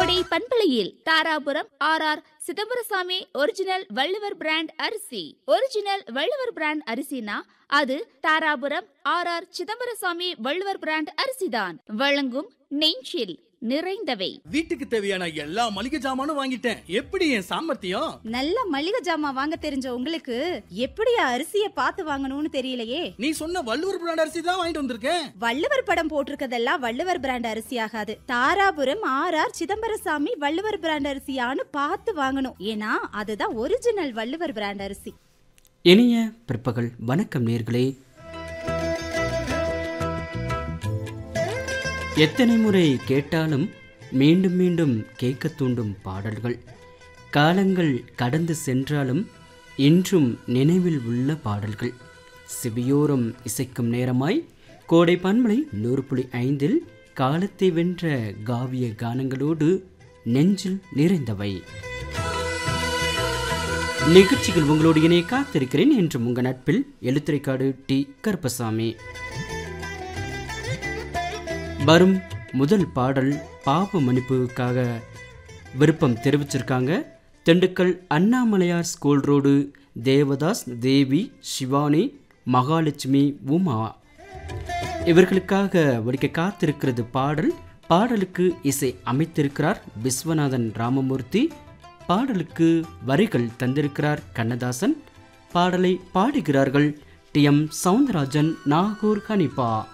கோடை பண்பலையில் Dharapuram R R Chidambarasamy original Valluvar brand அரிசி ஒரிஜினல் வள்ளுவர் பிராண்ட் அரிசினா அது Dharapuram R R Chidambarasamy Valluvar brand அரிசிதான் வழங்கும் நெஞ்சில் நிறைந்தவை வீட்டுக்கு தேவையான எல்லா மளிகை ஜாமானும் வாங்கிட்டேன் எப்படி என் சாமர்த்தியம் நல்ல மளிகை ஜாமான் வாங்க தெரிஞ்ச உங்களுக்கு எப்படியா அரிசிய பார்த்து வாங்கணும்னு தெரியலையே நீ சொன்ன வள்ளுவர் பிராண்ட் அரிசி தான் வாங்கிட்டு வந்திருக்கேன் வள்ளுவர் படம் போட்டிருக்கதெல்லாம் வள்ளுவர் பிராண்ட் அரிசி ஆகாது Dharapuram R R Chidambarasamy Valluvar brand அரிசியான்னு பார்த்து வாங்கணும் ஏன்னா அதுதான் ஒரிஜினல் வள்ளுவர் பிராண்ட் அரிசி இனிய பிற்பகல் வணக்கம் நேர்களே எத்தனை முறை கேட்டாலும் மீண்டும் மீண்டும் கேட்க தூண்டும் பாடல்கள் காலங்கள் கடந்து சென்றாலும் இன்றும் நினைவில் உள்ள பாடல்கள் சிவியோரம் இசைக்கும் நேரமாய் கோடை பன்மலை நூறு புள்ளி ஐந்தில் காலத்தை வென்ற காவிய கானங்களோடு நெஞ்சில் நிறைந்தவை நிகழ்ச்சிகள் உங்களோடு இணைய காத்திருக்கிறேன் என்று உங்க நட்பில் எழுத்துரைக்காடு டி கருப்பசாமி வரும் முதல் பாடல் பாவ மன்னிப்புக்காக விருப்பம் தெரிவிச்சிருக்காங்க திண்டுக்கல் அண்ணாமலையார் ஸ்கூல் ரோடு தேவதாஸ் தேவி சிவானி மகாலட்சுமி உமா இவர்களுக்காக ஒலிக்க காத்திருக்கிறது பாடல் பாடலுக்கு இசை அமைத்திருக்கிறார் விஸ்வநாதன் ராமமூர்த்தி பாடலுக்கு வரிகள் தந்திருக்கிறார் கண்ணதாசன் பாடலை பாடுகிறார்கள் டி எம் சவுந்தரராஜன் நாகூர் ஹனிபா